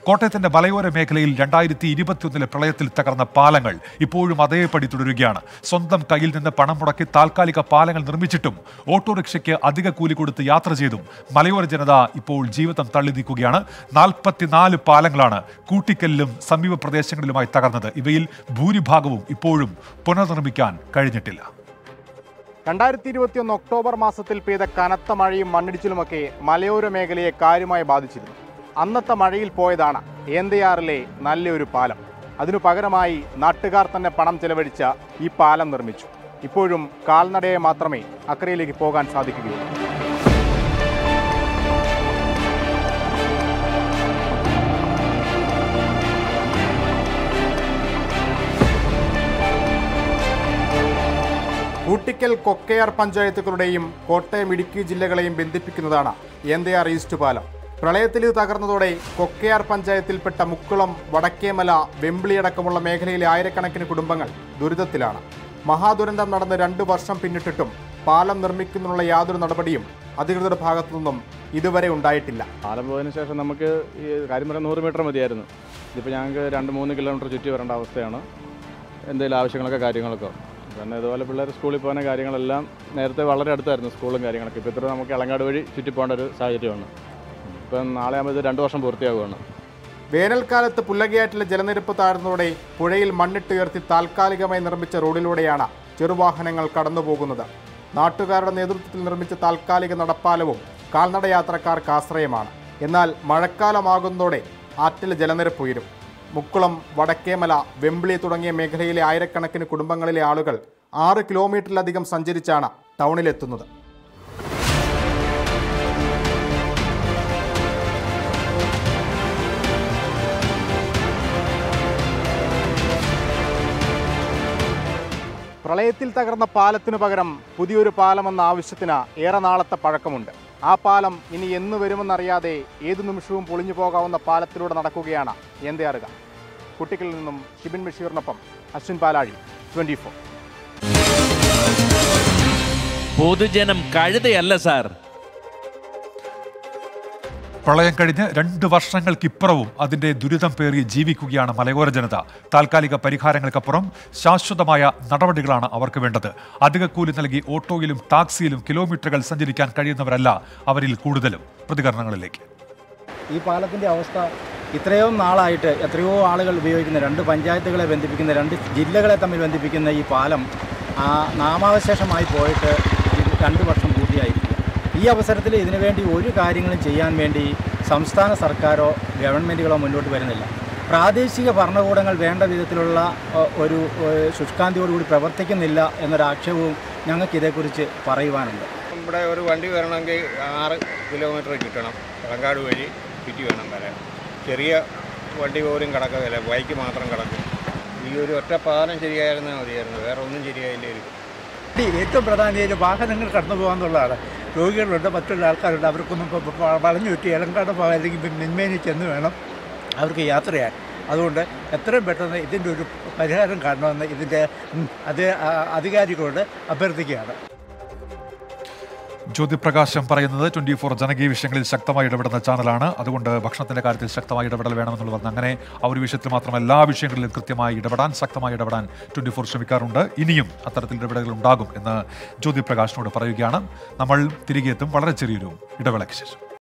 കോട്ടയത്തിന്റെ മലയോര മേഖലയിൽ രണ്ടായിരത്തി ഇരുപത്തിയൊന്നിലെ പ്രളയത്തിൽ തകർന്ന പാലങ്ങൾ ഇപ്പോഴും അതേപടി തുടരുകയാണ് സ്വന്തം കയ്യിൽ നിന്ന് പണം മുടക്കി താൽക്കാലിക പാലങ്ങൾ നിർമ്മിച്ചിട്ടും ഓട്ടോറിക്ഷയ്ക്ക് അധിക കൂലി കൊടുത്ത് യാത്ര ചെയ്തും മലയോര ജനത ഇപ്പോൾ ജീവിതം തള്ളി നീക്കുകയാണ് നാൽപ്പത്തിനാല് പാലങ്ങളാണ് കൂട്ടിക്കലിലും സമീപ പ്രദേശങ്ങളിലുമായി തകർന്നത് ഇവയിൽ ഭൂരിഭാഗവും ഇപ്പോഴും പുനർനിർമ്മിക്കാൻ കഴിഞ്ഞിട്ടില്ല രണ്ടായിരത്തി ഇരുപത്തിയൊന്ന് ഒക്ടോബർ മാസത്തിൽ പെയ്ത കനത്ത മഴയും മണ്ണിടിച്ചിലുമൊക്കെ മലയോര മേഖലയെ കാര്യമായി ബാധിച്ചിരുന്നു അന്നത്തെ മഴയിൽ പോയതാണ് ഏന്തയാറിലെ നല്ലൊരു പാലം അതിനു പകരമായി നാട്ടുകാർ തന്നെ പണം ചെലവഴിച്ച ഈ പാലം നിർമ്മിച്ചു ഇപ്പോഴും കാൽനടയെ മാത്രമേ അക്കരയിലേക്ക് പോകാൻ സാധിക്കുകയുള്ളൂ കൂട്ടിക്കൽ കൊക്കയാർ പഞ്ചായത്തുകളുടെയും കോട്ടയം ഇടുക്കി ജില്ലകളെയും ബന്ധിപ്പിക്കുന്നതാണ് ഏന്തയാർ ഈസ്റ്റ് പാലം പ്രളയത്തിൽ ഇത് തകർന്നതോടെ കൊക്കയാർ പഞ്ചായത്തിൽപ്പെട്ട മുക്കുളം വടക്കേമല വെമ്പിളിയടക്കമുള്ള മേഖലയിലെ ആയിരക്കണക്കിന് കുടുംബങ്ങൾ ദുരിതത്തിലാണ് മഹാദുരന്തം നടന്ന് രണ്ടു വർഷം പിന്നിട്ടിട്ടും പാലം നിർമ്മിക്കുന്നതിനുള്ള യാതൊരു നടപടിയും അധികൃതരുടെ ഭാഗത്തു നിന്നും ഇതുവരെ ഉണ്ടായിട്ടില്ല പാലം പോയതിന് ശേഷം നമുക്ക് ഈ കാര്യം പറയാൻ നൂറ് മീറ്റർ മതിയായിരുന്നു ഇതിപ്പോൾ ഞങ്ങൾക്ക് രണ്ട് മൂന്ന് കിലോമീറ്റർ ചുറ്റി വരേണ്ട അവസ്ഥയാണ് എന്തെങ്കിലും ആവശ്യങ്ങളൊക്കെ കാര്യങ്ങളൊക്കെ പിന്നെ ഇതുപോലെ പിള്ളേർ സ്കൂളിൽ പോകുന്ന കാര്യങ്ങളെല്ലാം നേരത്തെ വളരെ അടുത്തായിരുന്നു സ്കൂളും കാര്യങ്ങളൊക്കെ ഇപ്പോൾ ഇത്ര നമുക്ക് ഇളങ്ങാട് വഴി ചുറ്റി പോകേണ്ട ഒരു സാഹചര്യമാണ് ഇപ്പം നാളെ ആകുമ്പോൾ ഇത് രണ്ട് വർഷം പൂർത്തിയാകുകയാണ് വേനൽക്കാലത്ത് പുല്ലകയാറ്റിലെ ജലനിരപ്പ് താഴ്ന്നതോടെ പുഴയിൽ മണ്ണിട്ടുയർത്തി താൽക്കാലികമായി നിർമ്മിച്ച റോഡിലൂടെയാണ് ചെറുവാഹനങ്ങൾ കടന്നുപോകുന്നത് നാട്ടുകാരുടെ നേതൃത്വത്തിൽ നിർമ്മിച്ച താൽക്കാലിക നടപ്പാലവും കാൽനട യാത്രക്കാർക്ക് ആശ്രയമാണ് എന്നാൽ മഴക്കാലമാകുന്നതോടെ ആറ്റിലെ ജലനിരപ്പ് ഉയരും മുക്കുളം വടക്കേമല വെമ്പിളി തുടങ്ങിയ മേഖലയിലെ ആയിരക്കണക്കിന് കുടുംബങ്ങളിലെ ആളുകൾ ആറ് കിലോമീറ്ററിലധികം സഞ്ചരിച്ചാണ് ടൗണിലെത്തുന്നത് പ്രളയത്തിൽ തകർന്ന പാലത്തിനു പകരം പുതിയൊരു പാലമെന്ന ആവശ്യത്തിന് ഏറെ നാളത്തെ പഴക്കമുണ്ട് ആ പാലം ഇനി എന്ന് വരുമെന്നറിയാതെ ഏതു നിമിഷവും പൊളിഞ്ഞു പോകാവുന്ന പാലത്തിലൂടെ നടക്കുകയാണ് എന്തയാറുക കുട്ടികളിൽ നിന്നും ഷിബിൻ ബഷീറിനൊപ്പം അശ്വിൻ പാലാഴി ട്വന്റി ഫോർ പൊതുജനം കഴുതയല്ല സാർ പ്രളയം കഴിഞ്ഞ് രണ്ട് വർഷങ്ങൾക്കിപ്പുറവും അതിന്റെ ദുരിതം പേറി ജീവിക്കുകയാണ് മലയോര ജനത താൽക്കാലിക പരിഹാരങ്ങൾക്കപ്പുറം ശാശ്വതമായ നടപടികളാണ് അവർക്ക് വേണ്ടത് അധിക കൂലി നൽകി ഓട്ടോയിലും ടാക്സിയിലും കിലോമീറ്ററുകൾ സഞ്ചരിക്കാൻ കഴിയുന്നവരല്ല അവരിൽ കൂടുതലും പ്രതികരണങ്ങളിലേക്ക് ഈ പാലത്തിൻ്റെ അവസ്ഥ ഇത്രയും നാളായിട്ട് എത്രയോ ആളുകൾ ഉപയോഗിക്കുന്ന രണ്ട് പഞ്ചായത്തുകളെ ബന്ധിപ്പിക്കുന്ന രണ്ട് ജില്ലകളെ തമ്മിൽ ബന്ധിപ്പിക്കുന്ന ഈ പാലം ആ, നാമാവശേഷമായി പോയിട്ട് ഇത് രണ്ട് വർഷം പൂർത്തിയായിരിക്കുക ഈ അവസരത്തിൽ ഇതിനുവേണ്ടി ഒരു കാര്യങ്ങളും ചെയ്യാൻ വേണ്ടി സംസ്ഥാന സർക്കാരോ ഗവൺമെൻറ്റുകളോ മുന്നോട്ട് വരുന്നില്ല പ്രാദേശിക ഭരണകൂടങ്ങൾ വേണ്ട വിധത്തിലുള്ള ഒ, ഒരു ഏഹ്, ശുഷ്കാന്തിയോടുകൂടി പ്രവർത്തിക്കുന്നില്ല എന്നൊരു ആക്ഷേപവും ഞങ്ങൾക്ക് ഇതേക്കുറിച്ച് പറയുവാനുണ്ട് ഇവിടെ ഒരു വണ്ടി വരണമെങ്കിൽ ആറ് കിലോമീറ്റർ കിട്ടണം തലങ്കാട് വഴി ചുറ്റി വേണം വരാൻ ചെറിയ വണ്ടി പോലും കിടക്കുകയില്ല ബൈക്ക് മാത്രം കിടക്കും ഈ ഒരു ഒറ്റ പാലം ശരിയായിരുന്നാൽ മതിയായിരുന്നു വേറെ ഒന്നും ശരിയായില്ലായിരിക്കും ഏറ്റവും പ്രധാനമായിട്ട് വാഹനങ്ങൾ കടന്നു പോകാന്നുള്ളതാണ് രോഗികളുണ്ട് മറ്റുള്ള ആൾക്കാരുണ്ട് അവർക്കൊന്നും ഇപ്പോൾ വളഞ്ഞു ചുറ്റി ഇളങ്കാട് പോകാൻ അല്ലെങ്കിൽ നിന്മേനി ചെന്ന് വേണം അവർക്ക് യാത്ര ചെയ്യാൻ അതുകൊണ്ട് എത്രയും പെട്ടെന്ന് ഇതിൻ്റെ ഒരു പരിഹാരം കാണണമെന്ന് ഇതിൻ്റെ ഉം, അത് ആ, അധികാരികളോട് അഭ്യർത്ഥിക്കുകയാണ് ജ്യോതിപ്രകാശം പറയുന്നത് ട്വന്റി ഫോർ ജനകീയ വിഷയങ്ങളിൽ ശക്തമായി ഇടപെടുന്ന ചാനലാണ് അതുകൊണ്ട് ഭക്ഷണത്തിന്റെ കാര്യത്തിൽ ശക്തമായി ഇടപെടൽ വേണമെന്നുള്ളത് അങ്ങനെ ആ ഒരു വിഷയത്തിൽ മാത്രം എല്ലാ വിഷയങ്ങളിലും കൃത്യമായി ഇടപെടാൻ ശക്തമായി ഇടപെടാൻ ട്വന്റി ഫോർ ശ്രമിക്കാറുണ്ട് ഇനിയും അത്തരത്തിൽ ഇടപെടലുകൾ ഉണ്ടാകും എന്ന് ജ്യോതിപ്രകാശിനോട് പറയുകയാണ് നമ്മൾ തിരികെ എത്തും വളരെ ചെറിയൊരു ഇടവേളയ്ക്ക് ശേഷം